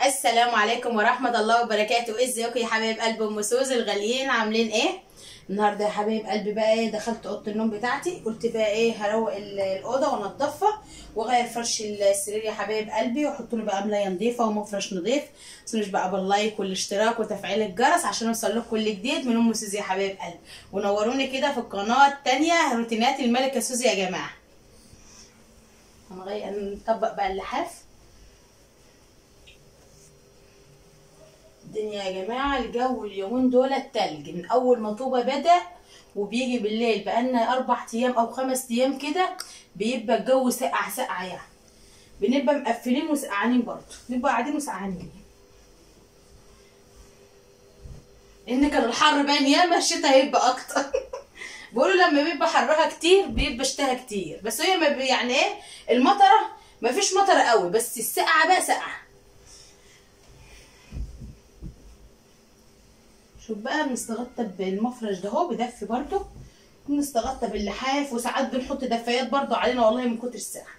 السلام عليكم ورحمة الله وبركاته ازيكم يا حبايب قلب ام سوز الغاليين عاملين ايه النهارده يا حبايب قلبي بقى ايه دخلت اوضه النوم بتاعتي قلت بقى ايه هروق ال- الاوضه وانضفها واغير فرش السرير يا حبايب قلبي واحط له بقى ملايه نظيفه ومفرش نظيف مش بقى باللايك والاشتراك وتفعيل الجرس عشان اوصل لكم كل جديد من ام سوزي يا حبايب قلبي ونوروني كده في القناه التانية روتينات الملكه سوزي يا جماعه هنغير نطبق بقى اللحاف الدنيا يا جماعة الجو اليومين دول التلج من أول ما طوبة بدأ وبيجي بالليل بقالنا أربع أيام أو خمس أيام كده بيبقى الجو ساقع ساقع يعني بنبقى مقفلين وسقعانين برضه نبقى قاعدين وسقعانين إن كان الحر باين ياما الشتا هيبقى أكتر بيقولوا لما بيبقى حرها كتير بيبقى شتاها كتير بس هي ما بي- يعني إيه المطرة ما فيش مطرة قوي بس السقعة بقى سقعة شوف بقى بنستغطى بالمفرش ده اهو بدفي برضه بنستغطى باللحاف وساعات بنحط دفايات برضه علينا والله من كتر الساعة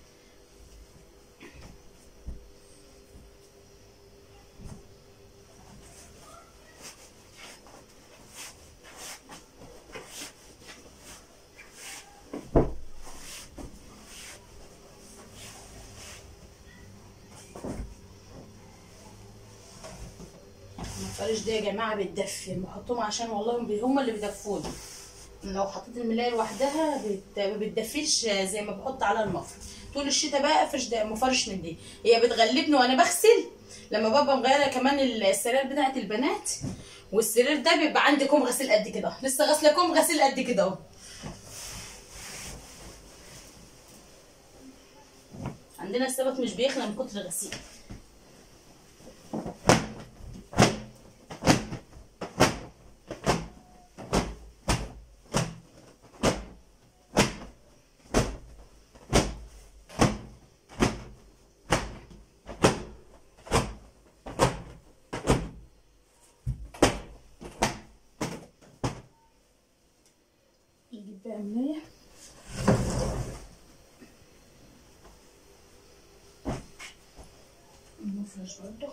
المفارش ده يا جماعه بتدفي بحطهم عشان والله بي- هم اللي بيدفوني لو حطيت الملايه لوحدها بت... ما بتدفيش زي ما بحط على المفرش طول الشتاء بقى افرش ده مفرش من دي هي بتغلبني وانا بغسل لما ببقى مغيره كمان السراير بتاعت البنات والسرير ده بيبقى عندي كوم غسيل قد كده لسه غاسله كوم غسيل قد كده اهو عندنا السبت مش بيخلى من كتر الغسيل نجيب بقى ملاية المفرش برضه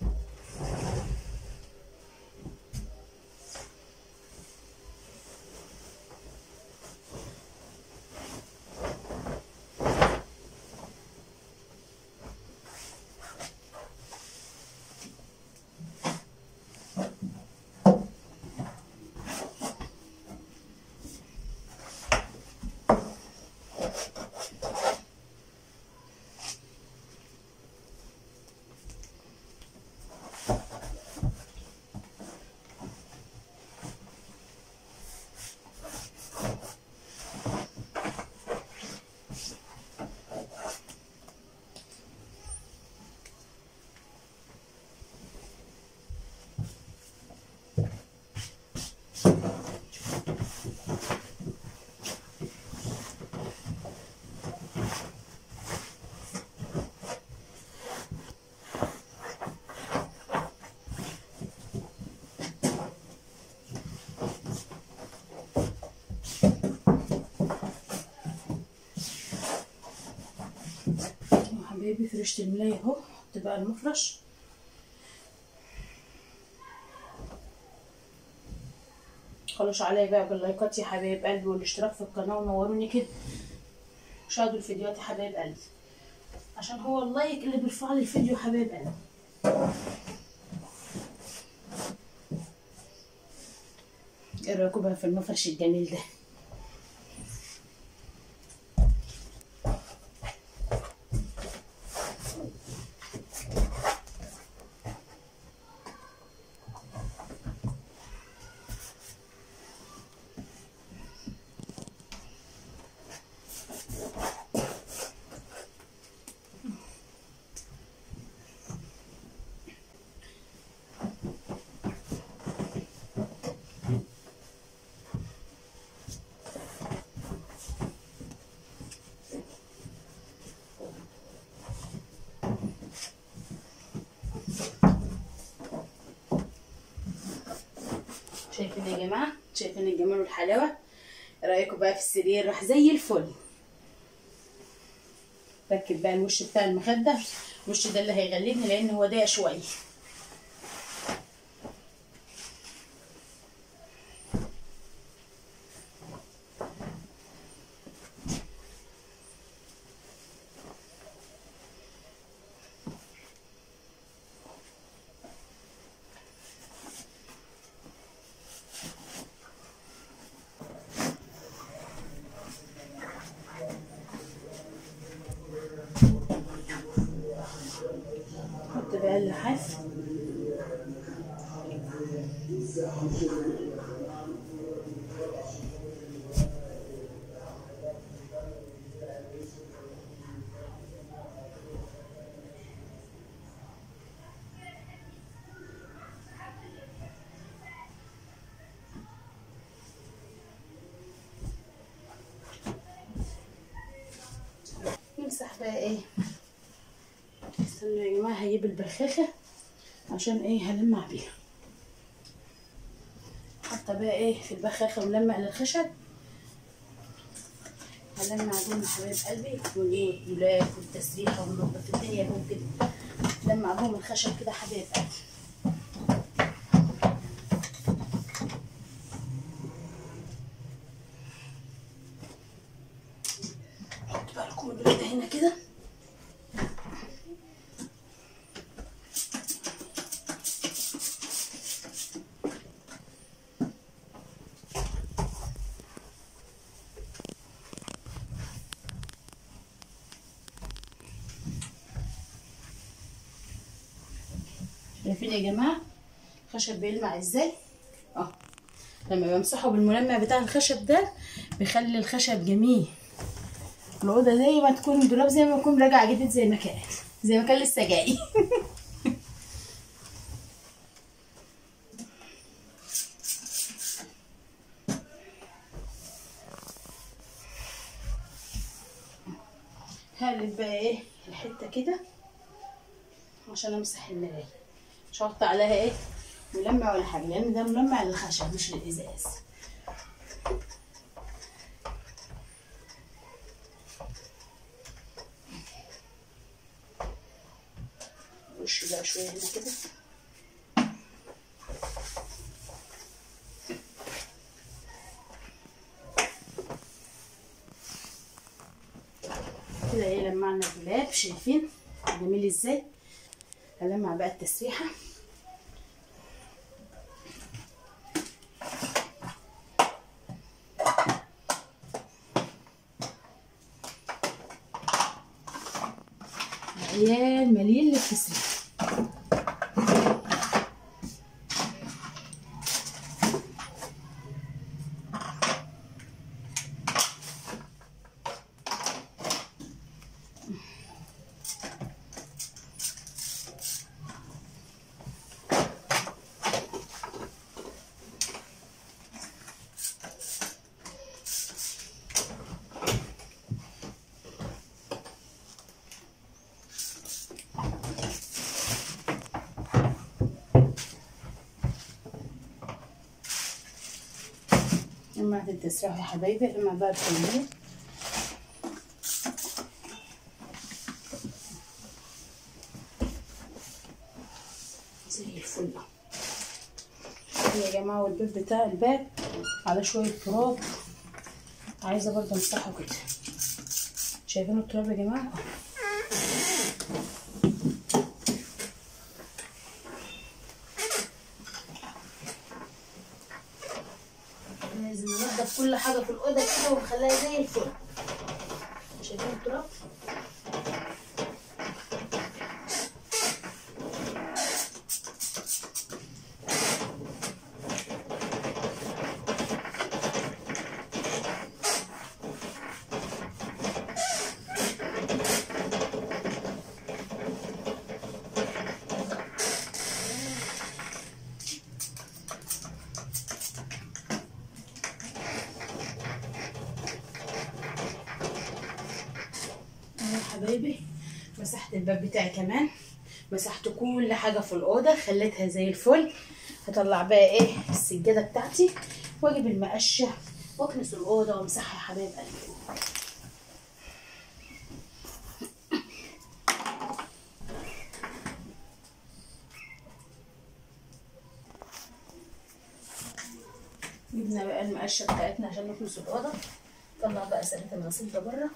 يا حبايبي فرشت الملاية اهو حط بقى المفرش خلوش عليا بقى باللايكات يا حبايب قلبي والاشتراك في القناة ونوروني كده وشاهدوا الفيديوهات يا حبايب قلبي عشان هو اللايك اللي بيرفع لي الفيديو يا حبايب قلبي ايه رايكم بقى في المفرش الجميل ده شايفين يا جماعه شايفين الجمال والحلاوه إيه رايكم بقى في السرير راح زي الفل ركب بقى الوش بتاع المخده الوش ده اللي هيغلبني لان هو ضيق شويه احط بقى اللحاف نمسح بقى ايه استنوا يا جماعه هجيب البخاخه عشان ايه هلمع بيها حاطه بقى ايه في البخاخه ملمع للخشب هلمع بيهم يا حبايب قلبي والايه والدولاب والتسريحه وننضف الدنيا بيهم كده لمع بيهم الخشب كده حبايب قلبي احط بقى لكم البلد هنا كده شايفين يا جماعه الخشب بيلمع ازاي اه لما بمسحه بالملمع بتاع الخشب ده بيخلي الخشب جميل الاوضه زي ما تكون الدولاب زي ما يكون راجع جديد زي ما كان زي ما كان لسه جاي هقلب بقى ايه الحته كده عشان امسح المرايه مش هحط عليها ايه ملمع ولا حاجه لان ده ملمع للخشب مش للازاز وش بقى شويه هنا كده كده ايه لمعنا الدولاب شايفين جميل ازاي هلمع بقى التسريحه عيال مليل للتسريحه لمعت التسريحه يا حبايبي لمع بقى الفنجان زي الفل يا جماعه والباب بتاع الباب على شويه تراب عايزه برضه امسحه كده شايفين التراب يا جماعه لازم ننضف كل حاجه في الاوضه كده ونخليها زي الفل شايفين التراب اهو يا حبايبي مسحت الباب بتاعي كمان مسحت كل حاجه في الاوضه خليتها زي الفل هطلع بقى ايه السجاده بتاعتي واجيب المقشه واكنس الاوضه وامسحها يا حبايب قلبي جبنا بقى المقشه بتاعتنا عشان نكنس الاوضه طلع بقى سلة الغسيل ده بره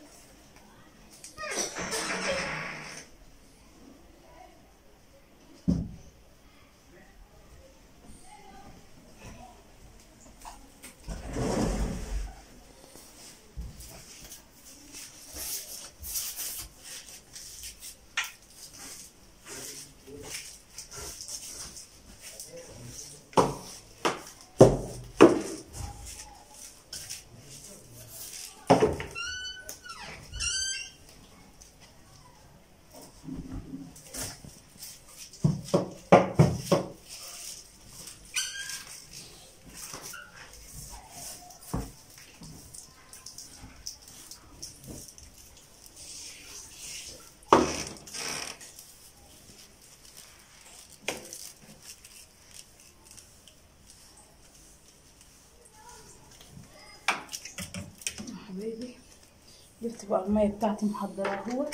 يا حبايبي جبت بقى المية بتاعتي محضرة اهوت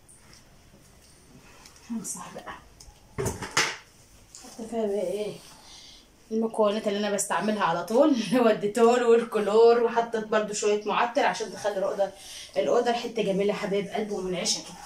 همسح بقى حتى فيها بقى ايه المكونات اللي انا بستعملها على طول اللي هو الديتول والكلور وحطيت برده شويه معطر عشان تخلي الاوضه الاوضه ريحتها جميله يا حبايب قلبي ومنعشه كده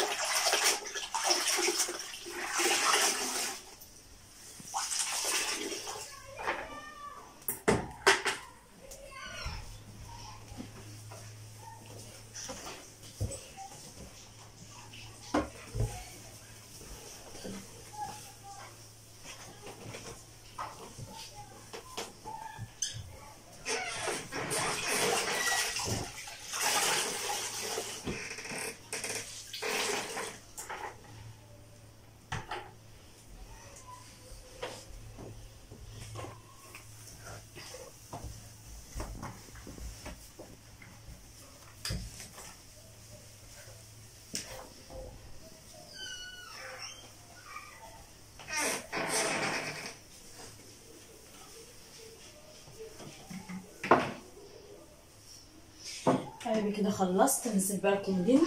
حبايبي كده خلصت نزل بقى الكومودينو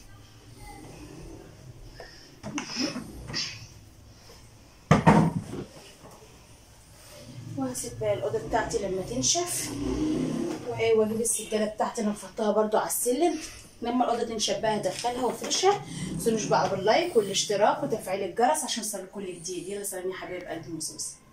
وهسيب بقى الاوضه بتاعتي لما تنشف وايه واجيب السجاده بتاعتي انا مفضاها برضو على السلم لما الاوضه تنشف بقى هدخلها وافرشها متنسوش بقى باللايك والاشتراك وتفعيل الجرس عشان يوصلكوا كل جديد يلا سلام يا حبايب قلبي مصوص